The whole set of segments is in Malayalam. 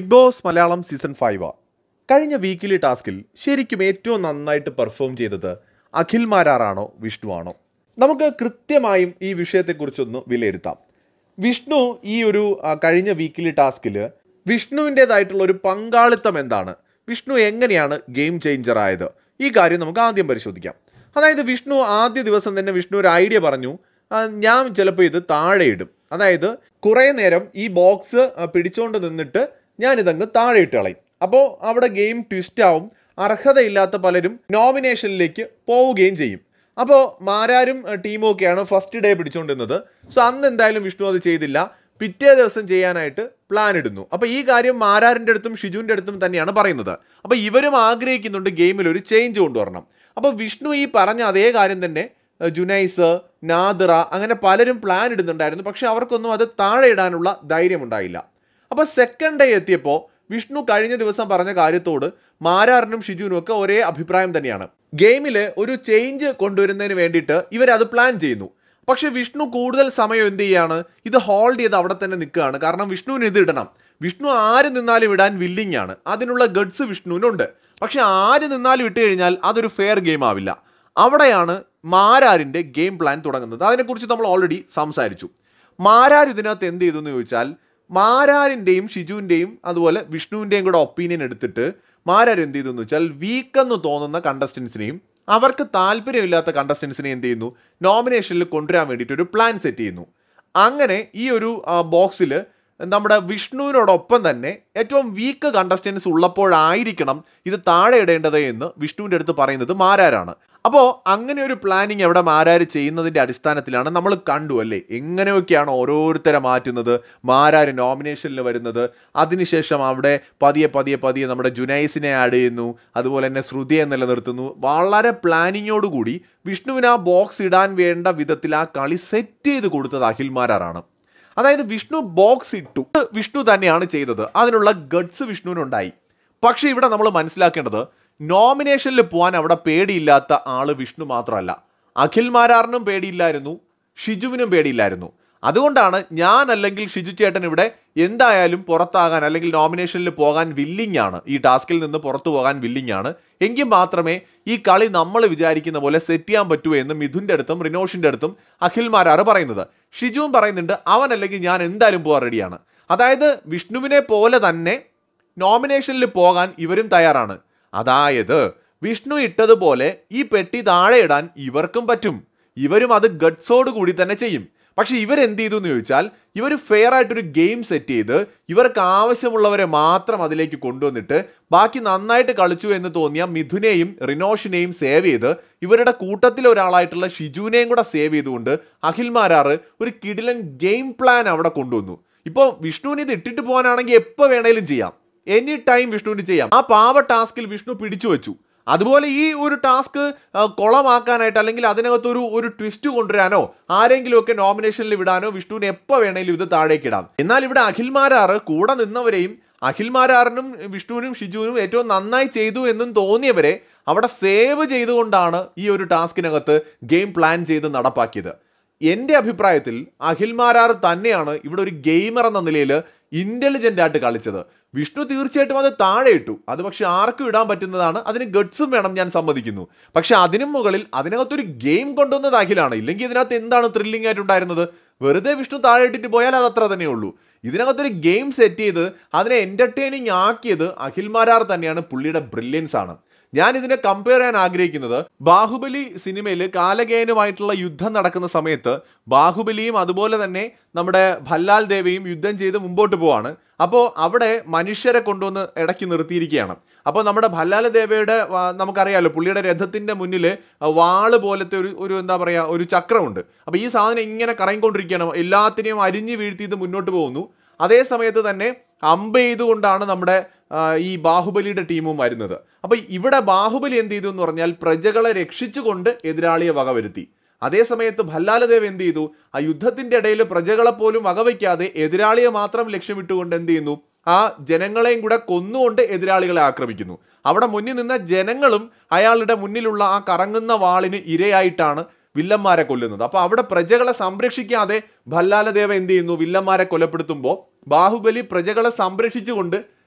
big boss Malayalam season five കഴിഞ്ഞ വീക്കിലി ടാസ്കിൽ ശരിക്കും ഏറ്റവും നന്നായിട്ട് പെർഫോം ചെയ്തത് അഖിൽ മാരാറാണോ വിഷ്ണു ആണോ നമുക്ക് കൃത്യമായും ഈ വിഷയത്തെക്കുറിച്ചൊന്ന് വിലയിരുത്താം വിഷ്ണു ഈ ഒരു ആ, കഴിഞ്ഞ വീക്കിലി ടാസ്കിൽ വിഷ്ണുവിൻ്റെതായിട്ടുള്ള ഒരു പങ്കാളിത്തം എന്താണ് വിഷ്ണു എങ്ങനെയാണ് ഗെയിം ചേഞ്ചർ ആയത് ഈ കാര്യം നമുക്ക് ആദ്യം പരിശോധിക്കാം അതായത് വിഷ്ണു ആദ്യ ദിവസം തന്നെ വിഷ്ണു ഒരു ഐഡിയ പറഞ്ഞു ആ, ഞാൻ ചിലപ്പോൾ ഇത് താഴെ ഇടും അതായത് കുറേ നേരം ഈ ബോക്സ് പിടിച്ചോണ്ട് നിന്നിട്ട് ഞാനിതങ്ങ് താഴെ ഇട്ട് കളയും അപ്പോൾ അവിടെ ഗെയിം ട്വിസ്റ്റ് ആവും അർഹതയില്ലാത്ത പലരും നോമിനേഷനിലേക്ക് പോവുകയും ചെയ്യും അപ്പോൾ മാരാരും ഏഹ്, ടീമും ഒക്കെയാണ് ഫസ്റ്റ് ഡേ പിടിച്ചുകൊണ്ടിരുന്നത് സോ അന്ന് എന്തായാലും വിഷ്ണു അത് ചെയ്തില്ല പിറ്റേ ദിവസം ചെയ്യാനായിട്ട് പ്ലാൻ ഇടുന്നു അപ്പോൾ ഈ കാര്യം മാരാറിൻ്റെ അടുത്തും ഷിജുവിൻ്റെ അടുത്തും തന്നെയാണ് പറയുന്നത് അപ്പോൾ ഇവരും ആഗ്രഹിക്കുന്നുണ്ട് ഗെയിമിൽ ഒരു ചേഞ്ച് കൊണ്ടുവരണം അപ്പോൾ വിഷ്ണു ഈ പറഞ്ഞ അതേ കാര്യം തന്നെ ഏഹ്, ജുനൈസ് നാദിറ അങ്ങനെ പലരും പ്ലാൻ ഇടുന്നുണ്ടായിരുന്നു പക്ഷെ അവർക്കൊന്നും അത് താഴെ ഇടാനുള്ള ധൈര്യം ഉണ്ടായില്ല അപ്പോൾ സെക്കൻഡ് ഡേ എത്തിയപ്പോൾ വിഷ്ണു കഴിഞ്ഞ ദിവസം പറഞ്ഞ കാര്യത്തോട് മാരാറിനും ഷിജുവിനും ഒക്കെ ഒരേ അഭിപ്രായം തന്നെയാണ് ഗെയിമിൽ ഒരു ചേഞ്ച് കൊണ്ടുവരുന്നതിന് വേണ്ടിയിട്ട് ഇവരത് പ്ലാൻ ചെയ്യുന്നു പക്ഷെ വിഷ്ണു കൂടുതൽ സമയം എന്ത് ചെയ്യാണ് ഇത് ഹോൾഡ് ചെയ്ത് അവിടെ തന്നെ നിൽക്കുകയാണ് കാരണം വിഷ്ണുവിന് ഇത് ഇടണം വിഷ്ണു ആര് നിന്നാലും ഇടാൻ വില്ലിംഗ് ആണ് അതിനുള്ള ഗഡ്സ് വിഷ്ണുവിനുണ്ട് പക്ഷെ ആര് നിന്നാലും ഇട്ട് കഴിഞ്ഞാൽ അതൊരു ഫെയർ ഗെയിം ആവില്ല അവിടെയാണ് മാരാരിൻ്റെ ഗെയിം പ്ലാൻ തുടങ്ങുന്നത് അതിനെക്കുറിച്ച് നമ്മൾ ഓൾറെഡി സംസാരിച്ചു മാരാർ ഇതിനകത്ത് എന്ത് ചെയ്തു എന്ന് ചോദിച്ചാൽ മാരാരിൻ്റെയും ഷിജുവിൻ്റെയും അതുപോലെ വിഷ്ണുവിൻ്റെയും കൂടെ ഒപ്പീനിയൻ എടുത്തിട്ട് മാരാർ എന്ത് ചെയ്തു എന്ന് വെച്ചാൽ വീക്ക് എന്ന് തോന്നുന്ന കണ്ടസ്റ്റൻസിനെയും അവർക്ക് താല്പര്യമില്ലാത്ത കണ്ടസ്റ്റൻസിനെ എന്ത് ചെയ്യുന്നു നോമിനേഷനിൽ കൊണ്ടുവരാൻ വേണ്ടിയിട്ട് ഒരു പ്ലാൻ സെറ്റ് ചെയ്യുന്നു അങ്ങനെ ഈ ഒരു ബോക്സിൽ നമ്മുടെ വിഷ്ണുവിനോടൊപ്പം തന്നെ ഏറ്റവും വീക്ക് കണ്ടസ്റ്റൻസ് ഉള്ളപ്പോഴായിരിക്കണം ഇത് താഴെ ഇടേണ്ടത് എന്ന് വിഷ്ണുവിൻ്റെ അടുത്ത് പറയുന്നത് മാരാരാണ് അപ്പോൾ അങ്ങനെ ഒരു പ്ലാനിങ് എവിടെ മാരാര് ചെയ്യുന്നതിൻ്റെ അടിസ്ഥാനത്തിലാണ് നമ്മൾ കണ്ടു അല്ലേ എങ്ങനെയൊക്കെയാണ് ഓരോരുത്തരെ മാറ്റുന്നത് മാരാര് നോമിനേഷനിൽ വരുന്നത് അതിനുശേഷം അവിടെ പതിയെ പതിയെ പതിയെ നമ്മുടെ ജുനൈസിനെ ആഡ് ചെയ്യുന്നു അതുപോലെ തന്നെ ശ്രുതിയെ നിലനിർത്തുന്നു വളരെ പ്ലാനിങ്ങോടുകൂടി വിഷ്ണുവിന് ആ ബോക്സ് ഇടാൻ വേണ്ട വിധത്തിൽ ആ കളി സെറ്റ് ചെയ്ത് കൊടുത്തത് അഖിൽ മാരാറാണ് അതായത് വിഷ്ണു ബോക്സ് ഇട്ടു വിഷ്ണു തന്നെയാണ് ചെയ്തത് അതിനുള്ള ഗഡ്സ് വിഷ്ണുവിനുണ്ടായി പക്ഷേ ഇവിടെ നമ്മൾ മനസ്സിലാക്കേണ്ടത് നോമിനേഷനിൽ പോകാൻ അവിടെ പേടിയില്ലാത്ത ആള് വിഷ്ണു മാത്രമല്ല അഖിൽ മാരാറിനും പേടിയില്ലായിരുന്നു ഷിജുവിനും പേടിയില്ലായിരുന്നു അതുകൊണ്ടാണ് ഞാൻ അല്ലെങ്കിൽ ഷിജു ചേട്ടൻ ഇവിടെ എന്തായാലും പുറത്താകാൻ അല്ലെങ്കിൽ നോമിനേഷനിൽ പോകാൻ വില്ലിംഗ് ആണ് ഈ ടാസ്കിൽ നിന്ന് പുറത്തു പോകാൻ വില്ലിംഗ് ആണ് എങ്കിൽ മാത്രമേ ഈ കളി നമ്മൾ വിചാരിക്കുന്ന പോലെ സെറ്റ് ചെയ്യാൻ പറ്റൂ എന്ന് മിഥുൻ്റെ അടുത്തും റിനോഷിൻ്റെ അടുത്തും അഖിൽ മാരാറ് പറയുന്നത് ഷിജുവും പറയുന്നുണ്ട് അവൻ അല്ലെങ്കിൽ ഞാൻ എന്തായാലും പോകാൻ റെഡിയാണ് അതായത് വിഷ്ണുവിനെ പോലെ തന്നെ നോമിനേഷനിൽ പോകാൻ ഇവരും തയ്യാറാണ് അതായത് വിഷ്ണു ഇട്ടതുപോലെ ഈ പെട്ടി താഴെ ഇടാൻ ഇവർക്കും പറ്റും ഇവരും അത് ഗഡ്സോട് കൂടി തന്നെ ചെയ്യും പക്ഷെ ഇവരെന്ത് ചെയ്തു എന്ന് ചോദിച്ചാൽ ഇവർ ഫെയർ ആയിട്ടൊരു ഗെയിം സെറ്റ് ചെയ്ത് ഇവർക്ക് ആവശ്യമുള്ളവരെ മാത്രം അതിലേക്ക് കൊണ്ടുവന്നിട്ട് ബാക്കി നന്നായിട്ട് കളിച്ചു എന്ന് തോന്നിയ മിഥുനെയും റിനോഷിനെയും സേവ് ചെയ്ത് ഇവരുടെ കൂട്ടത്തിലെ ഒരാളായിട്ടുള്ള ഷിജുവിനെയും കൂടെ സേവ് ചെയ്തുകൊണ്ട് അഖിൽ മാരാറ് ഒരു കിടിലൻ ഗെയിം പ്ലാൻ അവിടെ കൊണ്ടുവന്നു ഇപ്പോൾ വിഷ്ണുവിന് ഇത് ഇട്ടിട്ട് പോകാനാണെങ്കിൽ എപ്പോൾ വേണേലും ചെയ്യാം എനി ടൈം വിഷ്ണുവിന് ചെയ്യാം ആ പാവ ടാസ്കിൽ വിഷ്ണു പിടിച്ചു വെച്ചു അതുപോലെ ഈ ഒരു ടാസ്ക് കുളമാക്കാനായിട്ട് അല്ലെങ്കിൽ അതിനകത്ത് ഒരു ഒരു ട്വിസ്റ്റ് കൊണ്ടുവരാനോ ആരെങ്കിലും ഒക്കെ നോമിനേഷനിൽ വിടാനോ വിഷ്ണുവിന് എപ്പോൾ വേണേലും ഇത് താഴേക്ക് ഇടാം എന്നാൽ ഇവിടെ അഖിൽമാരാറ് കൂടെ നിന്നവരെയും അഖിൽമാരാറിനും വിഷ്ണുവിനും ഷിജുവിനും ഏറ്റവും നന്നായി ചെയ്തു എന്നും തോന്നിയവരെ അവിടെ സേവ് ചെയ്തുകൊണ്ടാണ് ഈ ഒരു ടാസ്കിനകത്ത് ഗെയിം പ്ലാൻ ചെയ്ത് നടപ്പാക്കിയത് എൻ്റെ അഭിപ്രായത്തിൽ അഖിൽമാരാർ തന്നെയാണ് ഇവിടെ ഒരു ഗെയിമർ എന്ന നിലയിൽ ഇന്റലിജന്റ് ആയിട്ട് കളിച്ചത് വിഷ്ണു തീർച്ചയായിട്ടും അത് താഴെ ഇട്ടു അത് പക്ഷെ ആർക്കും ഇടാൻ പറ്റുന്നതാണ് അതിന് ഗഡ്സും വേണം ഞാൻ സമ്മതിക്കുന്നു പക്ഷെ അതിനും മുകളിൽ അതിനകത്തൊരു ഗെയിം കൊണ്ടുവന്നത് അഖിലാണ് ഇല്ലെങ്കിൽ ഇതിനകത്ത് എന്താണ് ത്രില്ലിംഗ് ആയിട്ടുണ്ടായിരുന്നത് വെറുതെ വിഷ്ണു താഴെ ഇട്ടിട്ട് പോയാൽ അത് അത്ര തന്നെ ഉള്ളൂ ഇതിനകത്തൊരു ഗെയിം സെറ്റ് ചെയ്ത് അതിനെ എന്റർടൈനിങ് ആക്കിയത് അഖിൽ മാരാർ തന്നെയാണ് പുള്ളിയുടെ ബ്രില്യൻസ് ആണ് ഞാൻ ഇതിനെ കമ്പയർ ചെയ്യാൻ ആഗ്രഹിക്കുന്നത് ബാഹുബലി സിനിമയിൽ കാലകേയനുമായിട്ടുള്ള യുദ്ധം നടക്കുന്ന സമയത്ത് ബാഹുബലിയും അതുപോലെ തന്നെ നമ്മുടെ ഭല്ലാൽ ദേവയും യുദ്ധം ചെയ്ത് മുമ്പോട്ട് പോവാണ് അപ്പോൾ അവിടെ മനുഷ്യരെ കൊണ്ടുവന്ന് ഇടയ്ക്ക് നിർത്തിയിരിക്കുകയാണ് അപ്പോൾ നമ്മുടെ ഭല്ലാല ദേവയുടെ ആ, നമുക്കറിയാലോ പുള്ളിയുടെ രഥത്തിൻ്റെ മുന്നിൽ വാള് പോലത്തെ ഒരു ഒരു എന്താ പറയുക ഒരു ചക്രമുണ്ട് അപ്പോൾ ഈ സാധനം ഇങ്ങനെ കറങ്ങിക്കൊണ്ടിരിക്കുകയാണ് എല്ലാത്തിനെയും അരിഞ്ഞു വീഴ്ത്തി ഇത് മുന്നോട്ട് പോകുന്നു അതേ സമയത്ത് തന്നെ അമ്പ് ചെയ്തുകൊണ്ടാണ് നമ്മുടെ ആ, ഈ ബാഹുബലിയുടെ ടീമും വരുന്നത് അപ്പോൾ ഇവിടെ ബാഹുബലി എന്ത് ചെയ്തു എന്ന് പറഞ്ഞാൽ പ്രജകളെ രക്ഷിച്ചുകൊണ്ട് എതിരാളിയെ വകവരുത്തി അതേ സമയത്ത് ഭല്ലാലദേവ് എന്ത് ചെയ്തു ആ യുദ്ധത്തിന്റെ ഇടയിൽ പ്രജകളെ പോലും വകവയ്ക്കാതെ എതിരാളിയെ മാത്രം ലക്ഷ്യമിട്ടുകൊണ്ട് എന്ത് ചെയ്യുന്നു ആ ജനങ്ങളെയും കൂടെ കൊന്നുകൊണ്ട് എതിരാളികളെ ആക്രമിക്കുന്നു അവിടെ മുന്നിൽ നിന്ന ജനങ്ങളും അയാളുടെ മുന്നിലുള്ള ആ കറങ്ങുന്ന വാളിന് ഇരയായിട്ടാണ് വില്ലന്മാരെ കൊല്ലുന്നത് അപ്പോൾ അവിടെ പ്രജകളെ സംരക്ഷിക്കാതെ ഭല്ലാലദേവ എന്ത് ചെയ്യുന്നു വില്ലന്മാരെ കൊലപ്പെടുത്തുമ്പോൾ ബാഹുബലി പ്രജകളെ സംരക്ഷിച്ചുകൊണ്ട്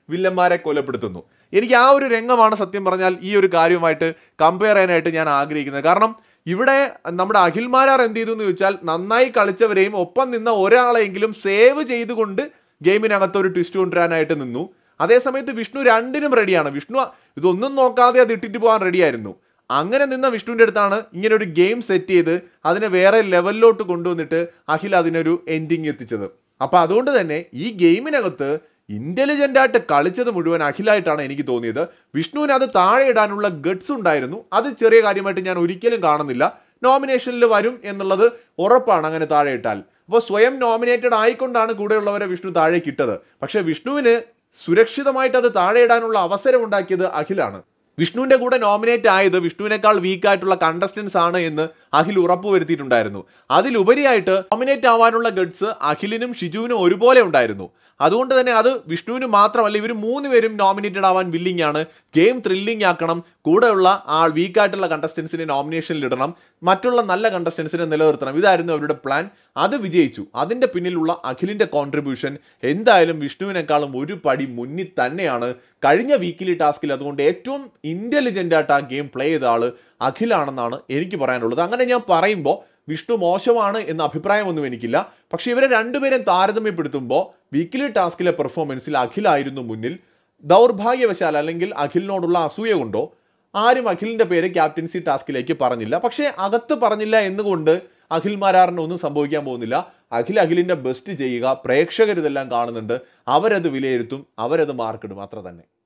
വില്ലന്മാരെ കൊലപ്പെടുത്തുന്നു എനിക്ക് ആ ഒരു രംഗമാണ് സത്യം പറഞ്ഞാൽ ഈ ഒരു കാര്യവുമായിട്ട് കമ്പയർ ചെയ്യാനായിട്ട് ഞാൻ ആഗ്രഹിക്കുന്നത് കാരണം ഇവിടെ നമ്മുടെ അഖിൽമാരാർ എന്ത് ചെയ്തു എന്ന് ചോദിച്ചാൽ നന്നായി കളിച്ചവരെയും ഒപ്പം നിന്ന ഒരാളെങ്കിലും സേവ് ചെയ്തുകൊണ്ട് ഗെയിമിനകത്ത് ഒരു ട്വിസ്റ്റ് കൊണ്ടുവരാനായിട്ട് നിന്നു അതേസമയത്ത് വിഷ്ണു രണ്ടിനും റെഡിയാണ് വിഷ്ണു ഇതൊന്നും നോക്കാതെ അത് ഇട്ടിട്ട് പോകാൻ റെഡിയായിരുന്നു അങ്ങനെ നിന്ന വിഷ്ണുവിൻ്റെ അടുത്താണ് ഇങ്ങനെ ഒരു ഗെയിം സെറ്റ് ചെയ്ത് അതിനെ വേറെ ലെവലിലോട്ട് കൊണ്ടുവന്നിട്ട് അഖിൽ അതിനൊരു എൻഡിങ് എത്തിച്ചത് അപ്പോൾ അതുകൊണ്ട് തന്നെ ഈ ഗെയിമിനകത്ത് ഇന്റലിജന്റ് ആയിട്ട് കളിച്ചത് മുഴുവൻ അഖിലായിട്ടാണ് എനിക്ക് തോന്നിയത് വിഷ്ണുവിന് അത് താഴെ ഇടാനുള്ള ഗട്സ് ഉണ്ടായിരുന്നു അത് ചെറിയ കാര്യമായിട്ട് ഞാൻ ഒരിക്കലും കാണുന്നില്ല നോമിനേഷനിൽ വരും എന്നുള്ളത് ഉറപ്പാണ് അങ്ങനെ താഴെ ഇട്ടാൽ അപ്പോൾ സ്വയം നോമിനേറ്റഡ് ആയിക്കൊണ്ടാണ് കൂടെയുള്ളവരെ വിഷ്ണു താഴേക്ക് ഇട്ടത് പക്ഷേ വിഷ്ണുവിന് സുരക്ഷിതമായിട്ട് അത് താഴെ ഇടാനുള്ള അവസരം ഉണ്ടാക്കിയത് അഖിലാണ് വിഷ്ണുവിന്റെ കൂടെ നോമിനേറ്റ് ആയത് വിഷ്ണുവിനേക്കാൾ വീക്ക് ആയിട്ടുള്ള കണ്ടസ്റ്റൻസ് ആണ് എന്ന് അഖിൽ ഉറപ്പുവരുത്തിയിട്ടുണ്ടായിരുന്നു അതിലുപരിയായിട്ട് നോമിനേറ്റ് ആവാനുള്ള ഗഡ്സ് അഖിലിനും ഷിജുവിനും ഒരുപോലെ ഉണ്ടായിരുന്നു അതുകൊണ്ട് തന്നെ അത് വിഷ്ണുവിന് മാത്രമല്ല ഇവർ മൂന്ന് പേരും നോമിനേറ്റഡ് ആവാൻ വില്ലിംഗ് ആണ് ഗെയിം ത്രില്ലിംഗ് ആക്കണം കൂടെയുള്ള ആ വീക്കായിട്ടുള്ള കണ്ടസ്റ്റൻസിനെ നോമിനേഷനിൽ ഇടണം മറ്റുള്ള നല്ല കണ്ടസ്റ്റൻസിനെ നിലനിർത്തണം ഇതായിരുന്നു അവരുടെ പ്ലാൻ അത് വിജയിച്ചു അതിൻ്റെ പിന്നിലുള്ള അഖിലിൻ്റെ കോൺട്രിബ്യൂഷൻ എന്തായാലും വിഷ്ണുവിനേക്കാളും ഒരു പടി മുന്നിൽ തന്നെയാണ് കഴിഞ്ഞ വീക്കിലി ടാസ്കിൽ അതുകൊണ്ട് ഏറ്റവും ഇൻ്റലിജൻ്റ് ആയിട്ട് ആ ഗെയിം പ്ലേ ചെയ്ത ആൾ അഖിലാണെന്നാണ് എനിക്ക് പറയാനുള്ളത് അങ്ങനെ ഞാൻ പറയുമ്പോൾ വിഷ്ണു മോശമാണ് എന്ന അഭിപ്രായമൊന്നും എനിക്കില്ല പക്ഷേ ഇവരെ രണ്ടുപേരും താരതമ്യപ്പെടുത്തുമ്പോൾ വീക്കിലി ടാസ്കിലെ പെർഫോമൻസിൽ അഖിലായിരുന്നു മുന്നിൽ ദൗർഭാഗ്യവശാൽ അല്ലെങ്കിൽ അഖിലിനോടുള്ള അസൂയ കൊണ്ടോ ആരും അഖിലിൻ്റെ പേര് ക്യാപ്റ്റൻസി ടാസ്കിലേക്ക് പറഞ്ഞില്ല പക്ഷേ അകത്ത് പറഞ്ഞില്ല എന്നുകൊണ്ട് അഖിൽ മാരാറിന് ഒന്നും സംഭവിക്കാൻ പോകുന്നില്ല അഖിൽ അഖിലിൻ്റെ ബെസ്റ്റ് ചെയ്യുക പ്രേക്ഷകർ ഇതെല്ലാം കാണുന്നുണ്ട് അവരത് വിലയിരുത്തും അവരത് മാർക്കിടും അത്ര തന്നെ